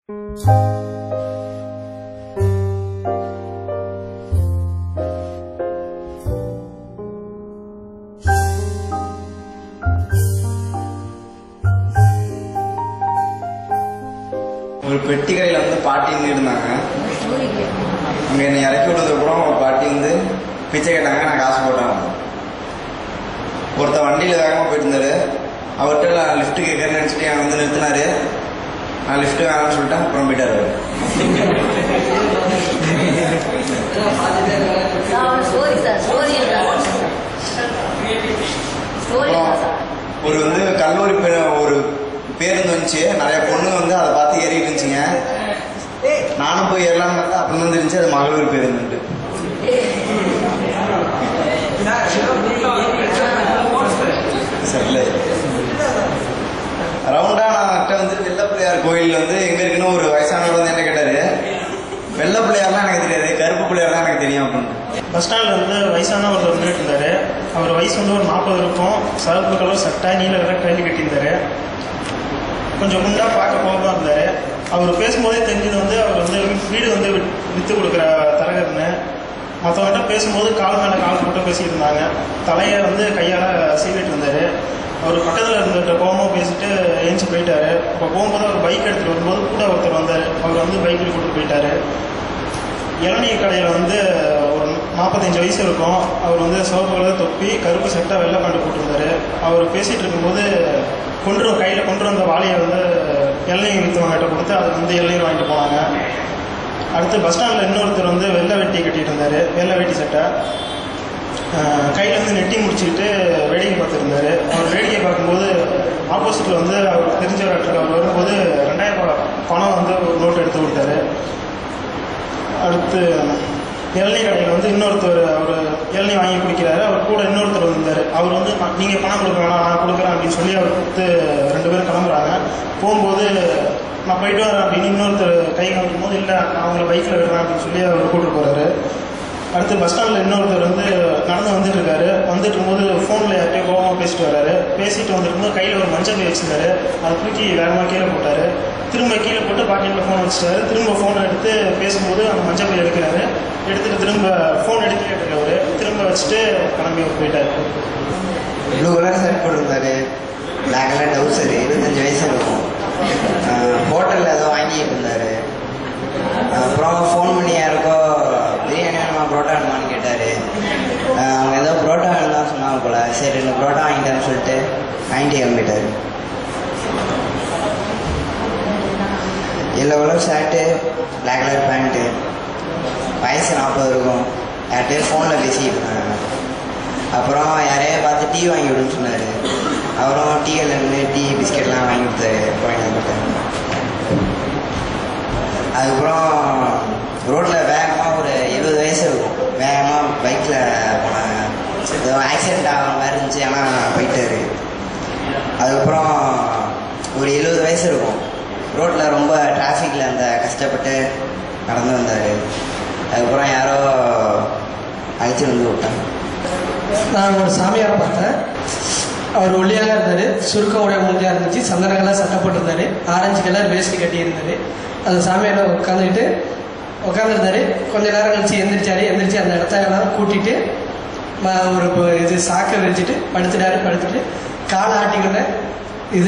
ஒரு பெட்டி கடையில் வந்து பாட்டி வந்து இருந்தாங்க அங்கே என்னை இறக்கி விட்டதுக்கப்புறம் ஒரு பாட்டி வந்து பிச்சை கேட்டாங்க நான் காசு போட்டேன் ஒருத்தர் வண்டியில் வேகமாக போயிட்டு இருந்தாரு அவர்கிட்ட நான் லிஃப்ட் கேட்கறேன்னு நினச்சிட்டு என் வந்து நிறுத்தினாரு நான் லிஃப்ட் வேணாம்னு சொல்லிட்டேன் அப்புறம் போயிட்டாரு அவரு ஸ்டோரி சார் ஸ்டோரி ஸ்டோரி அப்புறம் சார் ஒரு வந்து கல்லூரி பே- ஒரு பேருந்து வந்துச்சு நிறைய பொண்ணுங்க வந்து அதை பார்த்து ஏறிட்டு இருந்துச்சுங்க நானும் போய் ஏறலாம்னு பார்த்தா அப்புறம் தான் தெரிஞ்சு அது மகளிர் பேருந்துன்ட்டு சரில ரவுண்டா நான் வந்து வெள்ள பிள்ளையார் கோயில் வந்து எங்க இருக்குன்னு ஒரு வயசானவர் வந்து என்ன கேட்டாரு வெள்ள பிள்ளையார்லாம் எனக்கு தெரியாது கருப்பு பிள்ளையார் தான் எனக்கு தெரியும் அப்படின்னு பஸ் ஸ்டாண்டில் வந்து வயசான ஒருத்தர் வந்துட்டு இருந்தார் அவர் வயசு வந்து ஒரு நாற்பது இருக்கும் சிவப்பு கலர் சட்டை நீல கலர் ட்ரெயின் கட்டியிருந்தாரு கொஞ்சம் குண்டா பார்க்க கோபமாக இருந்தார் அவர் பேசும்போதே தெரிஞ்சது வந்து அவர் வந்து வீடு வந்து விற்று கொடுக்குற தரகர்னு மற்றவங்கள்ட்ட பேசும்போது கால் மேலே கால் போட்டு பேசிட்டு இருந்தாங்க தலையை வந்து கையால் சீவிட்டு இருந்தார் அவர் பக்கத்தில் இருந்துகிட்ட கோபமாக பேசிட்டு ஏஞ்சி போயிட்டாரு அப்போ போகும்போது அவர் பைக் எடுத்துகிட்டு வரும்போது கூட ஒருத்தர் வந்தார் அவர் வந்து பைக்கில் கூட்டிட்டு போயிட்டாரு இளநீர் கடையில் வந்து ஒரு நாற்பத்தஞ்சு வயசு இருக்கும் அவர் வந்து சிவப்பு கலர் தொப்பி கருப்பு சட்டை வெள்ளை பேண்ட் போட்டிருந்தாரு அவர் பேசிகிட்டு இருக்கும்போது கொண்டு கையில் கொண்டு வந்த வாளியை வந்து இளநீர் விற்றுவங்கிட்ட கொடுத்து அது வந்து இளநீர் வாங்கிட்டு போனாங்க அடுத்து பஸ் ஸ்டாண்டில் இன்னொருத்தர் வந்து வெள்ளை வெட்டி கட்டிட்டு இருந்தார் வெள்ளை வெட்டி சட்டை கையில் வந்து நெட்டி முடிச்சுக்கிட்டு வேடிக்கை பார்த்துருந்தாரு அவர் வேடிக்கை பார்க்கும்போது ஆப்போசிட்டில் வந்து அவர் தெரிஞ்சவர் அவர் வரும்போது ரெண்டாயிரம் ரூபாய் பணம் வந்து ஒரு நோட் எடுத்து கொடுத்தாரு அடுத்து இளநீ கடையில் வந்து இன்னொருத்தர் அவர் இளநீ வாங்கி குடிக்கிறாரு அவர் கூட இன்னொருத்தர் வந்தார் அவர் வந்து நீங்கள் பணம் கொடுக்க வேணாம் நான் கொடுக்குறேன் அப்படின்னு சொல்லி அவர் கொடுத்து ரெண்டு பேரும் கிளம்புறாங்க போகும்போது நான் போயிட்டு வரேன் அப்படின்னு இன்னொருத்தர் கை காமிக்கும் போது இல்லை நான் உங்களை பைக்கில் விடுறேன் அப்படின்னு சொல்லி அவர் கூட்டிட்டு போகிறாரு அடுத்து பஸ் ஸ்டாண்டில் இன்னொருத்தர் வந்து நடந்து வந்துட்டு இருக்காரு வந்துட்டு இருக்கும்போது ஃபோனில் யார்கிட்டயோ கோபமாக பேசிட்டு வராரு பேசிட்டு வந்துருக்கும்போது கையில் ஒரு மஞ்சள் பை வச்சிருந்தாரு அதை தூக்கி வேகமாக கீழே போட்டார் திரும்ப கீழே போட்டு பாக்கெட்டில் ஃபோன் வச்சிட்டாரு திரும்ப ஃபோனை எடுத்து பேசும்போது அந்த மஞ்சள் பை எடுக்கிறாரு எடுத்துட்டு திரும்ப ஃபோன் எடுத்துட்டு இருக்காரு திரும்ப வச்சுட்டு கிளம்பி அவர் போயிட்டாரு ப்ளூ கலர் ஷர்ட் போட்டிருந்தாரு பிளாக் கலர் டவுசர் இருபத்தஞ்சு வயசு இருக்கும் ஹோட்டலில் ஏதோ வாங்கிட்டு இருந்தாரு அப்புறம் ஃபோன் பண்ணி யாருக்கோ பிரியாணி வேணுமா புரோட்டா வேணுமான்னு கேட்டார் அவங்க ஏதோ புரோட்டா வேணும் சொன்னாங்க போல சரி ரெண்டு புரோட்டா வாங்கிட்டேன்னு சொல்லிட்டு வாங்கிட்டு கிளம்பிட்டாரு yellow colour shirt black colour pant வயசு நாற்பது இருக்கும் யார்கிட்டயும் ஃபோனில் பேசிக்கிட்டு இருந்தாங்க அப்புறம் யாரையா பார்த்து டீ வாங்கி விடுன்னு சொன்னார் அவரும் டீ இருந்து டீ பிஸ்கெட்லாம் வாங்கி கொடுத்தாரு வாங்கி கொடுத்தாரு அதுக்கப்புறம் ரோட்டில் வேகமாக ஒரு எழுபது வயசு இருக்கும் வேகமாக பைக்கில் போனாங்க ஏதோ ஆக்சிடென்ட் ஆகிற மாதிரி இருந்துச்சு ஆனால் போயிட்டாரு அதுக்கப்புறம் ஒரு எழுபது வயசு இருக்கும் ரோட்டில் ரொம்ப டிராஃபிக்கில் அந்த கஷ்டப்பட்டு நடந்து வந்தார் அதுக்கப்புறம் யாரோ அழைச்சி வந்து விட்டாங்க நான் ஒரு சாமியாரை பார்த்தேன் அவர் ஒல்லியாக இருந்தார் சுருக்க உடைய மூஞ்சியாக இருந்துச்சு சந்தன கலர் சட்டை போட்டிருந்தாரு ஆரஞ்சு கலர் வேஷ்டி கட்டியிருந்தாரு அந்த சாமியார் உட்காந்துக்கிட்டு உட்காந்துருந்தாரு கொஞ்ச நேரம் கழிச்சு எந்திரிச்சாரு எந்திரிச்சு அந்த இடத்த எல்லாம் கூட்டிட்டு ம- ஒரு ப- இது சாக்கை விரிச்சிட்டு படுத்துட்டாரு படுத்துட்டு காலை ஆட்டிக்கிட்ட இது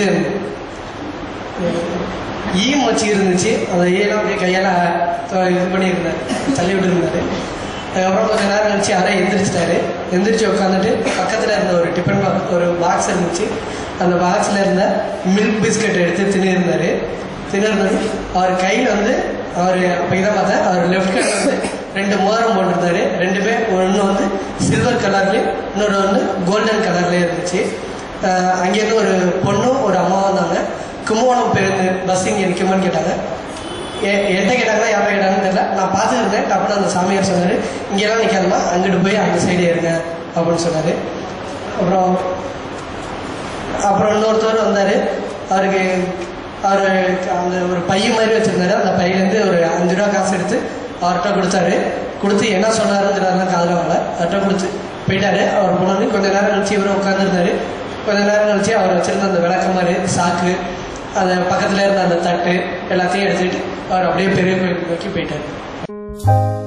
ஈ மச்சி இருந்துச்சு அந்த ஈயெல்லாம் அப்படியே கையால் தொ- இது பண்ணியிருந்தார் தள்ளி விட்டு இருந்தாரு அதுக்கப்புறம் கொஞ்ச நேரம் கழிச்சு அரை எந்திரிச்சிட்டாரு எந்திரிச்சு உட்காந்துட்டு பக்கத்தில் இருந்த ஒரு டிஃபன் பாக்ஸ் ஒரு பாக்ஸ் இருந்துச்சு அந்த பாக்ஸில் இருந்த மில்க் பிஸ்கட் எடுத்து திணிருந்தாரு திணிருந்தாரு அவர் கையில் வந்து அவர் அப்போ இதான் பார்த்தேன் அவர் லெஃப்ட் ஹேண்ட் வந்து ரெண்டு மோதிரம் போட்டிருந்தாரு ரெண்டு பேர் ஒன்று வந்து சில்வர் கலர்லேயும் இன்னொரு வந்து கோல்டன் கலர்லேயும் இருந்துச்சு அஹ் அங்கேருந்து ஒரு பொண்ணும் ஒரு அம்மாவும் வந்தாங்க கும்பகோணம் பேருந்து பஸ் இங்கே நிற்குமான்னு கேட்டாங்க எ- என்கிட்ட கேட்டாங்கன்னா யார்கிட்ட கேட்டாங்கன்னு தெரியல நான் பார்த்துட்டு இருந்தேன் டப்புனு அந்த சாமியார் சொன்னார் இங்கெல்லாம் நிற்காதுமா அங்கிட்டு போய் அந்த சைடு இருங்க அப்படின்னு சொன்னார் அப்புறம் அப்புறம் இன்னொருத்தவர் வந்தார் அவருக்கு அவர் அந்த ஒரு பைய மாதிரி வச்சுருந்தாரு அந்த பையிலேருந்து ஒரு அஞ்சு ரூபா காசு எடுத்து அவர்கிட்ட கொடுத்தாரு கொடுத்து என்ன சொன்னாருங்கிறதெல்லாம் காதில் வரல அவர்கிட்ட கொடுத்து போயிட்டாரு அவர் போனது கொஞ்ச நேரம் கழிச்சு இவரும் உட்காந்துருந்தாரு கொஞ்ச நேரம் கழிச்சு அவர் வச்சிருந்த அந்த விளக்கமாறு சாக்கு அந்த பக்கத்தில் இருந்த அந்த தட்டு எல்லாத்தையும் எடுத்துக்கிட்டு அவர் அப்படியே பெரிய கோயில் நோக்கி போயிட்டார்